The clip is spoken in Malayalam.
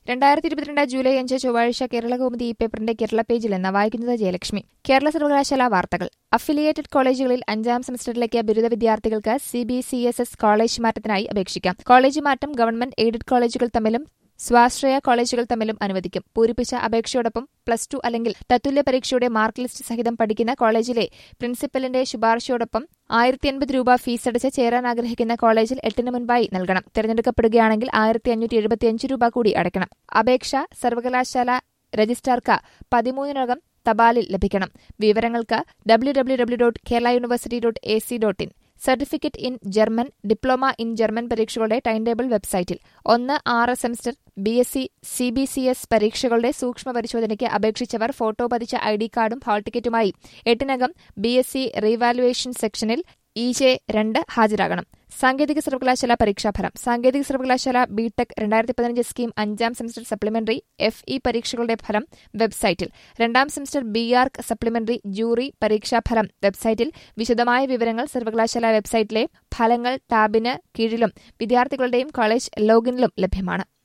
രണ്ടായിരത്തി ഇരുപത്തിരണ്ട് ജൂലൈ അഞ്ച് ചൊവ്വാഴ്ച കേരളകൗമുദി ഈ പേപ്പറിന്റെ കേരള പേജിൽ നിന്ന് വായിക്കുന്നത് ജയലക്ഷ്മി കേരള സർവകലാശാല വാർത്തകൾ അഫിലിയേറ്റഡ് കോളേജുകളിൽ അഞ്ചാം സെമസ്റ്ററിലേക്ക് ബിരുദ വിദ്യാർത്ഥികൾക്ക് C B C S S college മാറ്റത്തിനായി അപേക്ഷിക്കാം കോളേജ് മാറ്റം ഗവൺമെന്റ് എയ്ഡഡ് കോളേജുകൾ തമ്മിലും സ്വാശ്രയ കോളേജുകൾ തമ്മിലും അനുവദിക്കും പൂരിപ്പിച്ച അപേക്ഷയോടൊപ്പം പ്ലസ് ടു അല്ലെങ്കിൽ തത്തുല്യ പരീക്ഷയുടെ മാർക്ക് ലിസ്റ്റ് സഹിതം പഠിക്കുന്ന കോളേജിലെ പ്രിൻസിപ്പലിന്റെ ശുപാർശയോടൊപ്പം ആയിരത്തി എൺപത് രൂപ ഫീസടച്ച് ചേരാൻ ആഗ്രഹിക്കുന്ന കോളേജിൽ എട്ടിന് മുൻപായി നൽകണം തിരഞ്ഞെടുക്കപ്പെടുകയാണെങ്കിൽ ആയിരത്തി അഞ്ഞൂറ്റി എഴുപത്തിയഞ്ച് രൂപ കൂടി അടയ്ക്കണം അപേക്ഷ സർവകലാശാല രജിസ്ട്രാർക്ക് പതിമൂന്നിനകം തപാലിൽ ലഭിക്കണം വിവരങ്ങൾക്ക് W W W dot Kerala university dot A C dot in certificate in German diploma in German പരീക്ഷകളുടെ ടൈം ടേബിൾ വെബ്സൈറ്റിൽ ഒന്ന് ആറ് semester B S C C B C S പരീക്ഷകളുടെ സൂക്ഷ്മ പരിശോധനയ്ക്ക് അപേക്ഷിച്ചവർ ഫോട്ടോ പതിച്ച ഐ ഡി കാർഡും ഹാൾ ടിക്കറ്റുമായി എട്ടിനകം ബി എസ് സി റീവാലുവേഷൻ സെക്ഷനിൽ ഇ ജെ രണ്ട് ഹാജരാകണം സാങ്കേതിക സർവകലാശാല പരീക്ഷാഫലം സാങ്കേതിക സർവകലാശാല ബിടെക് രണ്ടായിരത്തി പതിനഞ്ച് സ്കീം അഞ്ചാം സെമസ്റ്റർ സപ്ലിമെന്ററി എഫ് ഇ പരീക്ഷകളുടെ ഫലം വെബ്സൈറ്റിൽ രണ്ടാം semester B arch supplementary jury പരീക്ഷാഫലം വെബ്സൈറ്റിൽ വിശദമായ വിവരങ്ങൾ സർവകലാശാല വെബ്സൈറ്റിലെ ഫലങ്ങൾ ടാബിന് കീഴിലും വിദ്യാർത്ഥികളുടെയും കോളേജ് ലോഗിനിലും ലഭ്യമാണ്